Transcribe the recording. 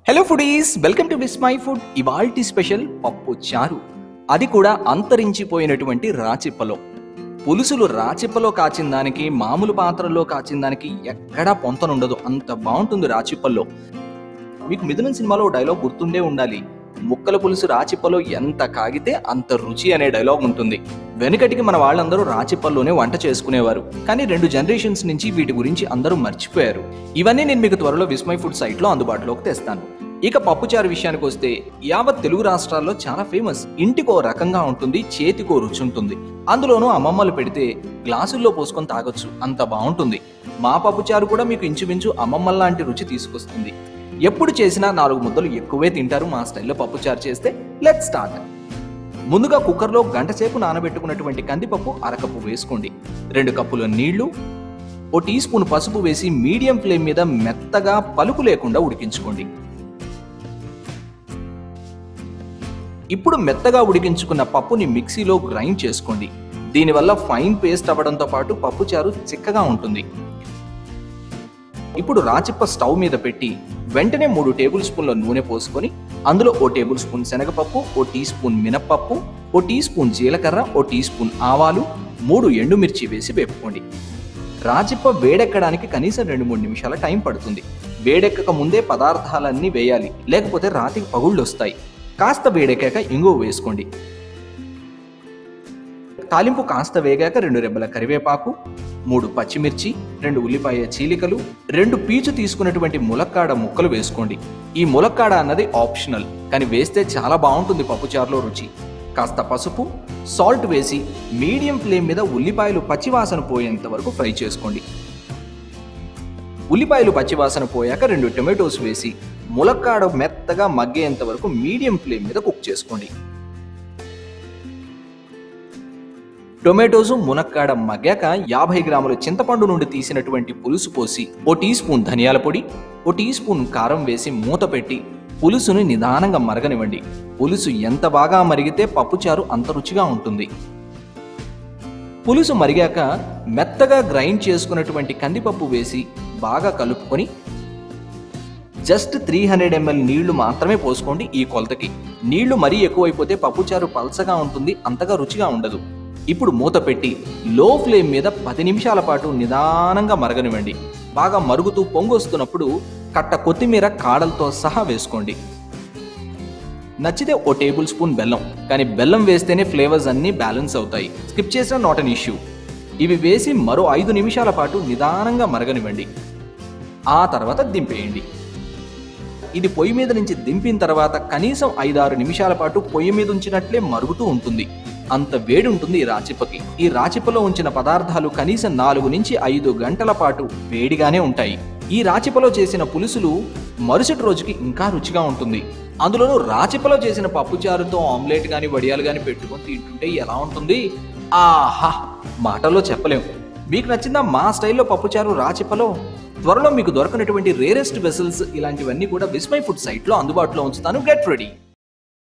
hello foodies welcome to Vismai food ఇవాల్టి special పప్పు చారు అది కూడా అంతరించిపోయినటువంటి రాచిప్పలో పులుసులు రాచిప్పలో కాచిన దానికి మామూలు పాత్రలో కాచిన దానికి ఎక్కడా పొంతనుండదు అంత బాగుంటుంది రాచిప్పల్లో మీకు మిథునం సినిమాలో ఓ డైలాగ్ గుర్తుండే ఉండాలి ముక్కల పులుసు రాచిప్పలో ఎంత కాగితే అంత రుచి అనే డైలాగ్ ఉంటుంది వెనుకటికి మన వాళ్ళందరూ రాచిప్పల్లోనే వంట చేసుకునేవారు కానీ రెండు జనరేషన్స్ నుంచి వీటి గురించి అందరూ మర్చిపోయారు ఇవన్నీ నేను మీకు త్వరలో విస్మై ఫుడ్ సైట్లో అందుబాటులోకి తెస్తాను ఇక పప్పుచారు విషయానికి వస్తే యావత్ తెలుగు రాష్ట్రాల్లో చాలా ఫేమస్ ఇంటికో రకంగా ఉంటుంది చేతికో రుచి ఉంటుంది అందులోనూ అమ్మమ్మలు పెడితే గ్లాసుల్లో పోసుకొని తాగొచ్చు అంత బాగుంటుంది మా పప్పుచారు కూడా మీకు ఇంచుమించు అమ్మమ్మ లాంటి రుచి తీసుకొస్తుంది ఎప్పుడు చేసినా నాలుగు ముద్దలు ఎక్కువే తింటారు మా స్టైల్లో పప్పుచారు చేస్తే లెట్ స్టార్ట్ ముందుగా కుక్కర్లో గంట సేపు నానబెట్టుకున్నటువంటి కందిపప్పు అరకప్పు వేసుకోండి రెండు కప్పుల నీళ్లు ఓ టీ స్పూన్ పసుపు వేసి మీడియం ఫ్లేమ్ మీద మెత్తగా పలుకు లేకుండా ఉడికించుకోండి ఇప్పుడు మెత్తగా ఉడికించుకున్న పప్పుని మిక్సీలో గ్రైండ్ చేసుకోండి దీనివల్ల ఫైన్ పేస్ట్ అవ్వడంతో పాటు పప్పుచారు చిక్కగా ఉంటుంది ఇప్పుడు రాచిప్ప స్టవ్ మీద పెట్టి వెంటనే మూడు టేబుల్ స్పూన్ల నూనె పోసుకొని అందులో ఓ టేబుల్ స్పూన్ శనగపప్పు ఓ టీ స్పూన్ మినప్పప్పు ఓ టీ స్పూన్ జీలకర్ర ఓ టీ స్పూన్ ఆవాలు మూడు ఎండుమిర్చి వేసి వేపుకోండి రాచిప్ప వేడెక్కడానికి కనీసం రెండు మూడు నిమిషాల టైం పడుతుంది వేడెక్కక ముందే పదార్థాలన్నీ వేయాలి లేకపోతే రాతికి పగుళ్ళు వస్తాయి కాస్త వేడెక్కాక ఇంగువ వేసుకోండి తాలింపు కాస్త వేగాక రెండు రెబ్బల కరివేపాకు మూడు పచ్చిమిర్చి రెండు ఉల్లిపాయ చీలికలు రెండు పీచు తీసుకున్నటువంటి ములక్కాడ ముక్కలు వేసుకోండి ఈ ములక్కాడ అన్నది ఆప్షనల్ కానీ వేస్తే చాలా బాగుంటుంది పప్పుచారులో రుచి కాస్త పసుపు సాల్ట్ వేసి మీడియం ఫ్లేమ్ మీద ఉల్లిపాయలు పచ్చివాసన పోయేంత వరకు ఫ్రై చేసుకోండి ఉల్లిపాయలు పచ్చివాసన పోయాక రెండు టొమాటోస్ వేసి ములక్కాడ మెత్తగా మగ్గేంత వరకు మీడియం ఫ్లేమ్ మీద కుక్ చేసుకోండి టొమాటోస్ మునక్కాడ మగ్గాక యాభై గ్రాముల చింతపండు నుండి తీసినటువంటి పులుసు పోసి ఓ టీ స్పూన్ ధనియాల పొడి ఓ టీ స్పూన్ కారం వేసి మూత పెట్టి పులుసుని నిదానంగా మరగనివ్వండి పులుసు ఎంత బాగా మరిగితే పప్పుచారు అంత రుచిగా ఉంటుంది పులుసు మరిగాక మెత్తగా గ్రైండ్ చేసుకున్నటువంటి కందిపప్పు వేసి బాగా కలుపుకొని జస్ట్ త్రీ హండ్రెడ్ ఎంఎల్ నీళ్లు మాత్రమే పోసుకోండి ఈ కొలతకి నీళ్లు మరీ ఎక్కువైపోతే పప్పుచారు పల్చగా ఉంటుంది అంతగా రుచిగా ఉండదు ఇప్పుడు మూత పెట్టి లో ఫ్లేమ్ మీద పది నిమిషాల పాటు నిదానంగా మరగనివ్వండి బాగా మరుగుతూ పొంగొస్తున్నప్పుడు కట్ట కొత్తిమీర కాడలతో సహా వేసుకోండి నచ్చితే ఓ టేబుల్ స్పూన్ బెల్లం కానీ బెల్లం వేస్తేనే ఫ్లేవర్స్ అన్నీ బ్యాలెన్స్ అవుతాయి స్కిప్ చేసిన నాట్ అన్ ఇష్యూ ఇవి వేసి మరో ఐదు నిమిషాల పాటు నిదానంగా మరగనివ్వండి ఆ తర్వాత దింపేయండి ఇది పొయ్యి మీద నుంచి దింపిన తర్వాత కనీసం ఐదారు నిమిషాల పాటు పొయ్యి మీద ఉంచినట్లే మరుగుతూ ఉంటుంది అంత వేడి ఉంటుంది ఈ రాచిప్పకి ఈ రాచిప్పలో ఉంచిన పదార్థాలు కనీసం నాలుగు నుంచి ఐదు గంటల పాటు వేడిగానే ఉంటాయి ఈ రాచిప్పలో చేసిన పులుసులు మరుసటి రోజుకి ఇంకా రుచిగా ఉంటుంది అందులోనూ రాచిప్పలో చేసిన పప్పుచారుతో ఆమ్లెట్ కానీ వడియాలు కానీ పెట్టుకొని తింటుంటే ఎలా ఉంటుంది ఆహా మాటల్లో చెప్పలేం మీకు నచ్చిందా మా స్టైల్లో పప్పుచారు రాచిప్పలో త్వరలో మీకు దొరకనటువంటి రేరెస్ట్ వెసల్స్ ఇలాంటివన్నీ కూడా విస్మై ఫుడ్ సైట్లో అందుబాటులో ఉంచుతాను గెట్ రెడీ